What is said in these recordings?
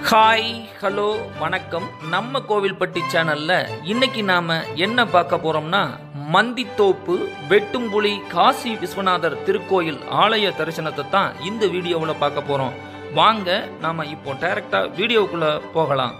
Hi hello வணக்கம் நம்ம கோவில்பட்டி சேனல்ல இன்னைக்கு நாம என்ன பார்க்க போறோம்னா மந்தித்தோப்பு வெட்டும்புலி காசி விஸ்வநாதர் திருக்கோயில் ஆலய தரிசனத்தை தான் இந்த வீடியோவில் பார்க்க போறோம் வாங்க நாம இப்போ டைரக்டா வீடியோக்குள்ள போகலாம்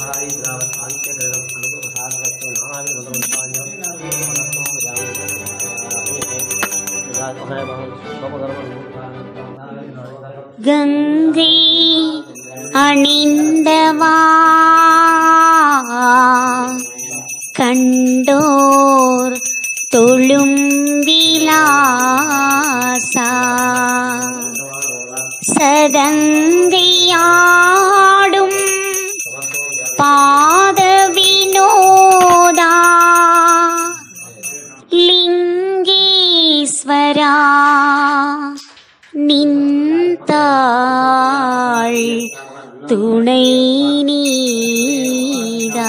கங்கை அணிந்தவா கண்டோர் தொழும் விலாசா சதங்கையாடும் பாத வினோதா லிங்கேஸ்வரா நின்றாள் துணை நீதா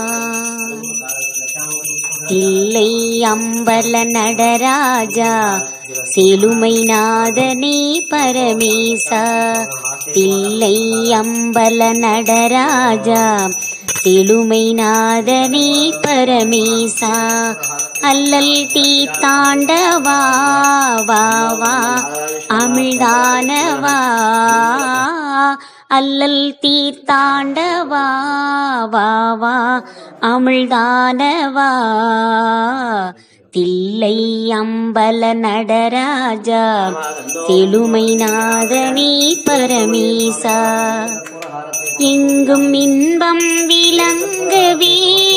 தில்லை அம்பல நடராஜா சிலுமை நாதனே பரமேசா தில்லை அம்பல நடராஜா சிலுமை நாதனே பரமேசா அல்லல் தீத்தாண்டவா வா வா அமிழ்தானவா அல்லல் தீர்த்தாண்டவா வா வா அமிழ்தானவா தில்லை அம்பல நடராஜா சிலுமை நாதனே பரமேசா எங்கும் இன்பம் விளங்கவே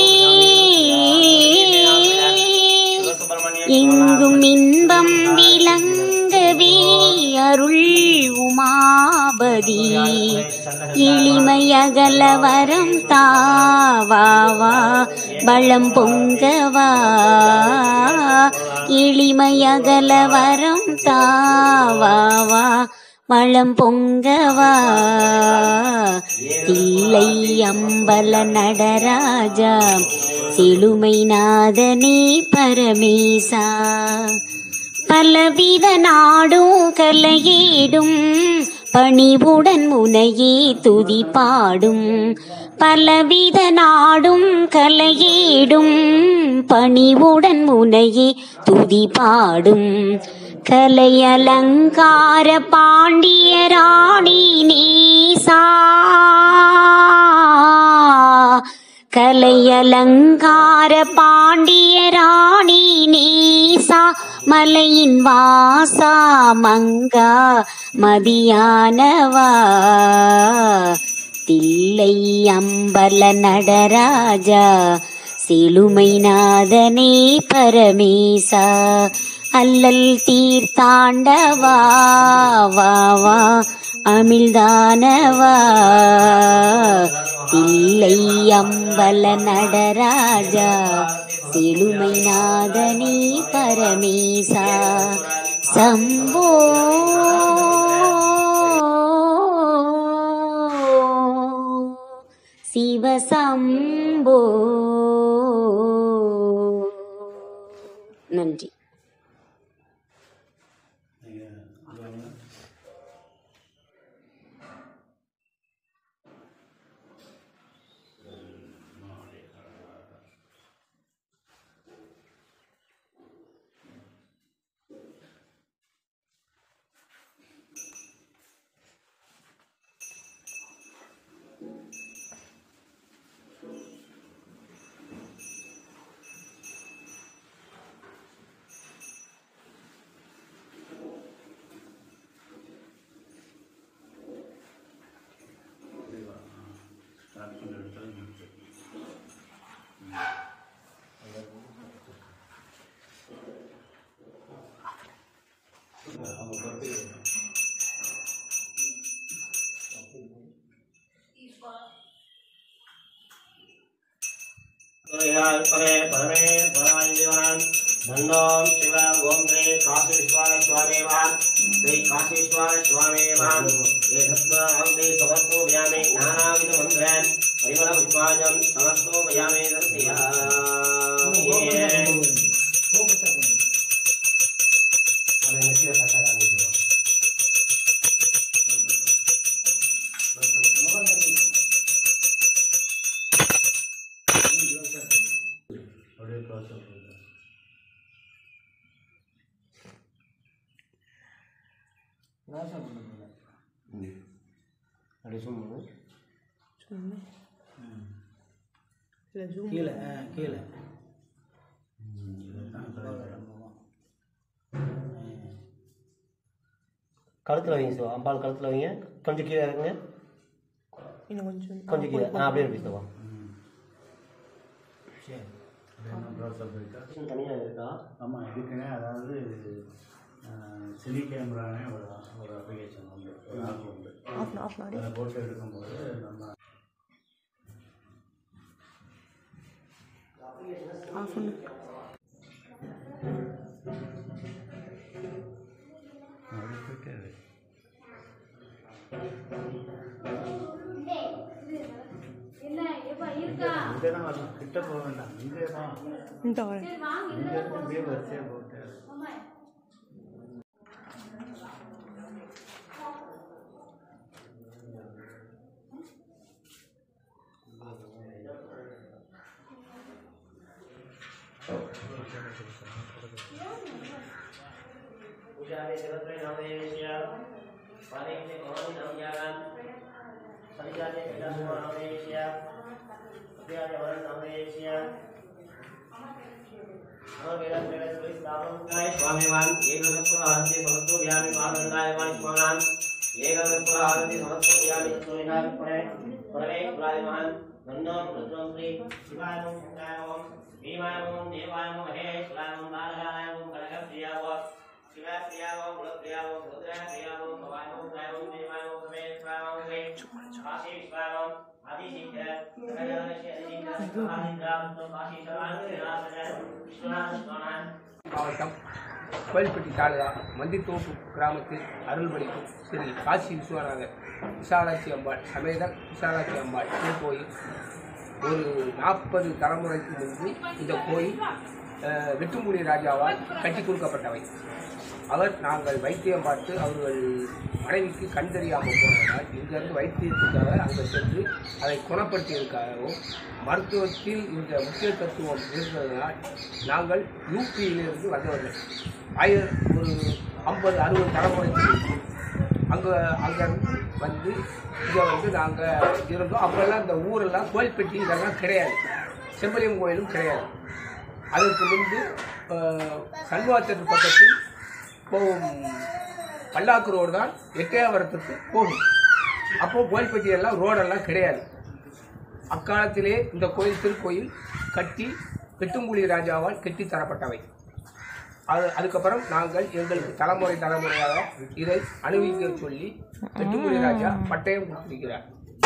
எங்கும் இன்பம் விளங்கவே அருள் உமாபதி எளிமையகல வரம் தாவாவா பலம் பொங்கவா எளிமையகல வரம் தாவாவா வளம் பொங்கவா தில்லை அம்பல நடராஜா சிலுமை நாதனே பரமேசா பலவித நாடும் கலையேடும் பணிவுடன் முனையே துதி பாடும் பலவித நாடும் கலையேடும் பணிவுடன் முனையே துதி பாடும் கலை அலங்கார பாண்டிய ராணி நேசா கலை அலங்கார பாண்டிய ராணி நேசா மலையின் வாசா மங்கா மதியானவா தில்லை அம்பல நடராஜா சிலுமை நாதனே பரமேசா அல்லல் தீர்த்தாண்டவா வா வா அமிழ்தானவா தில்லை அம்பல நடராஜா சிலுமை நாதனே பரமேசா சம்போ சிவசம்போ நன்றி பரே பரமே பரமாஞ்சவான் தண்டோம் சிவ ஓம் ஸ்ரீ காசீஸ்வர சுவாமேவான் ஸ்ரீ காசீஸ்வர சுவாமேவான் ஏதத்வாம் ஸ்ரீ சமஸ்தோ வியாமே நானாவித மந்திரன் பரிமள புஷ்பாஜம் சமஸ்தோ வியாமே தர்சயாமி அதை நெத்தியில கட்டாங்க அப்படி சொல்லணும் கீழே ஆ, கீழே ம், இதுதான் கலசரம்பம். கழுத்தில் வைங்க சிவா அம்பாள் கழுத்தில் வைங்க கொஞ்சம் கீழே இருக்குங்க கொஞ்சம் கீழே ஆ அப்படியே இருக்கு சிவா ம். சரி அது என்ன ப்ராசஸ் இருக்கா தனியாக இருக்கா ஆமாம் இதுக்குங்க அதாவது சிலி கேமரானே ஒரு ஒரு அப்ளிகேஷன் உண்டு ஒரு ஆப் உண்டு அதை போட்டு எடுக்கும்போது நம்ம அப்படி போயிட்டே இருக்கு. இங்கே தான் வரணும் கிட்ட போக வேண்டாம் இங்கே தான் இங்கே இருந்து அப்படியே வரிசையாக போட்டு पूजावे सर्वत्र नामदेवस्य पादेशे भवानि नामयागान् सरिजाते पितामह नामदेवस्य अभ्याय वरण नामदेवस्य स्वामिवान् एकगत्पुराहन्ति समस्तो व्यामि पादङ्गाय वाणि स्वानान् एकगत्पुराहन्ति समस्तो व्यामि सोनिना विपुणे परमे कुलायमान् नन्दं रुद्रं श्री शिवाय नमः शङ्काय नमः भीमाय नमः देवाय नमः महेश्वराय नमः नारायणाय नमः कनकप्रियाय नमः शिवाय प्रियाय नमः गुणप्रियाय नमः रुद्राय प्रियाय नमः भवाय नमः गाय नमः देवाय नमः महेश्वराय नमः वे काशी विश्वाय नमः आदिशिखर सकलजनस्य अधिशिखर आदिद्रावतो काशी सर्वान् विश्वनाथ स्वानान् மாவட்டம் கோயில்பட்டி தாலுகா மந்தித்தோப்பு கிராமத்தில் அருள்பளிக்கும் ஸ்ரீ காசி விஸ்வநாதர் விசாலாட்சி அம்பாள் சமேத விசாலாட்சி அம்பாள் திருக்கோயில் ஒரு நாற்பது தலைமுறைக்கு முன்பு இந்த கோயில் அஹ், வெட்டுமுடி ராஜாவால் கட்டி கொடுக்கப்பட்டவை அவர் நாங்கள் வைத்தியம் பார்த்து அவர்கள் மனைவிக்கு கண் தெரியாமல் போனதால் இங்கிருந்து வைத்தியத்துக்காக அங்கே சென்று அதை குணப்படுத்தியதற்காகவும் மருத்துவத்தில் இந்த முக்கிய தத்துவம் இருந்ததனால் நாங்கள் யூபியிலிருந்து வந்தவர்கள் ஆயிர ஒரு ஐம்பது அறுபது தலைமுறைக்கு அங்கே அங்கேருந்து வந்து இங்கே வந்து நாங்கள் இருந்தோம் அப்போல்லாம் இந்த ஊரெல்லாம் கோயில்பட்டி இதெல்லாம் கிடையாது செம்பலியம் கோயிலும் கிடையாது அதற்கு முன்பு அஹ், சண்முகத்திற்கு பக்கத்தில் போகும் பல்லாக்கு ரோடு தான் எட்டயபுரத்துக்கு போகும் அப்போ கோயில்பட்டி எல்லாம் ரோடெல்லாம் கிடையாது அக்காலத்திலே இந்த கோயில் திருக்கோயில் கட்டி வெட்டும்புலி ராஜாவால் கட்டி தரப்பட்டவை அது அதுக்கப்புறம் நாங்கள் எங்களுக்கு தலைமுறை தலைமுறையாக இதை அனுபவிக்க சொல்லி வெட்டும்புலி ராஜா பட்டயம் கொடுத்திருக்கிறார்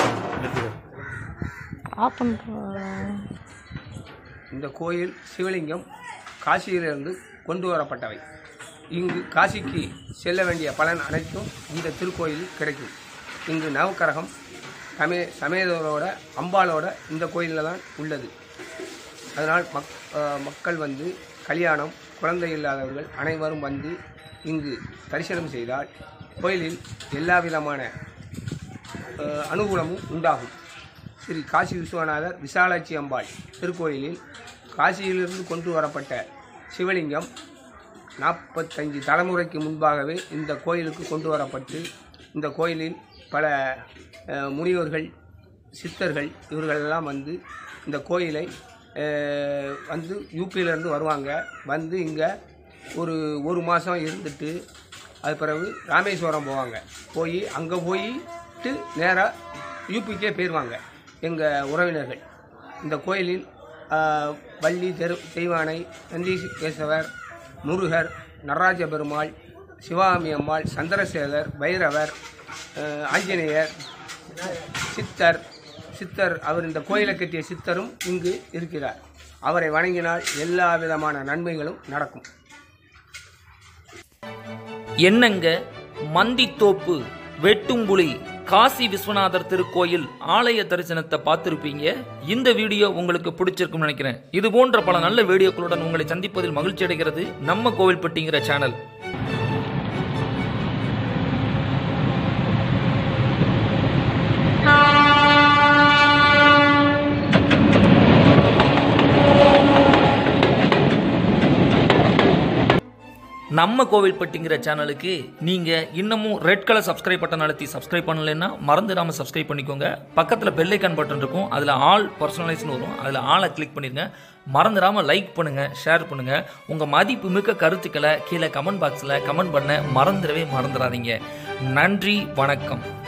இந்த கோயில் சிவலிங்கம் காசியிலிருந்து கொண்டு வரப்பட்டவை இங்கு காசிக்கு செல்ல வேண்டிய பலன் அனைத்தும் இந்த திருக்கோயிலில் கிடைக்கும் இங்கு நவக்கரகம் சமே சமேதரோட அம்பாலோட இந்த கோயிலில் தான் உள்ளது அதனால் மக் அஹ் மக்கள் வந்து கல்யாணம் குழந்தை இல்லாதவர்கள் அனைவரும் வந்து இங்கு தரிசனம் செய்தால் கோயிலில் எல்லா விதமான அஹ், அனுகூலமும் உண்டாகும் ஸ்ரீ காசி விஸ்வநாதர் விசாலாட்சி அம்பாள் திருக்கோயிலில் காசியிலிருந்து கொண்டு வரப்பட்ட சிவலிங்கம் நாற்பத்தஞ்சு தலைமுறைக்கு முன்பாகவே இந்த கோயிலுக்கு கொண்டு வரப்பட்டு இந்த கோயிலில் பல அஹ், முனிவர்கள் சித்தர்கள் இவர்களெல்லாம் வந்து இந்த கோயிலை அஹ், வந்து யூபியிலேருந்து வருவாங்க வந்து இங்கே ஒரு ஒரு மாதம் இருந்துட்டு அது பிறகு ராமேஸ்வரம் போவாங்க போய் அங்கே போயிட்டு நேராக யூபிக்கே போயிடுவாங்க எங்கள் உறவினர்கள் இந்த கோயிலில் ஆஹ், வள்ளி தெரு தெய்வானை நந்தீகேசவர் முருகர் நடராஜ பெருமாள் சிவாமி அம்மாள் சந்திரசேகர் பைரவர் ஆஹ், ஆஞ்சநேயர் சித்தர் சித்தர் அவர் இந்த கோயிலை கட்டிய சித்தரும் இங்கு இருக்கிறார் அவரை வணங்கினால் எல்லா விதமான நன்மைகளும் நடக்கும் என்னங்க மந்தித்தோப்பு வெட்டும்புலி காசி விஸ்வநாதர் திருக்கோயில் ஆலய தரிசனத்தை பார்த்துருப்பீங்க இந்த வீடியோ உங்களுக்கு பிடிச்சிருக்கும்னு நினைக்கிறேன் இது போன்ற பல நல்ல வீடியோக்களுடன் உங்களை சந்திப்பதில் மகிழ்ச்சி அடைகிறது நம்ம கோவில்பட்டிங்கிற சேனல் நம்ம கோவில்பட்டிங்கிற சேனலுக்கு நீங்கள் இன்னமும் ரெட் கலர் சப்ஸ்கிரைப் பட்டன் அழுத்தி சப்ஸ்கிரைப் பண்ணலைன்னா மறந்துடாமல் சப்ஸ்கிரைப் பண்ணிக்கோங்க பக்கத்தில் பெல்லைக்கான் பட்டன் இருக்கும் அதில் ஆல் பர்சனலைஸ்னு வரும் அதில் ஆளை கிளிக் பண்ணிடுங்க மறந்துடாமல் லைக் பண்ணுங்கள் ஷேர் பண்ணுங்கள் உங்கள் மதிப்பு மிக்க கருத்துக்களை கீழே கமெண்ட் பாக்ஸில் கமெண்ட் பண்ண மறந்துடவே மறந்துடாதீங்க நன்றி வணக்கம்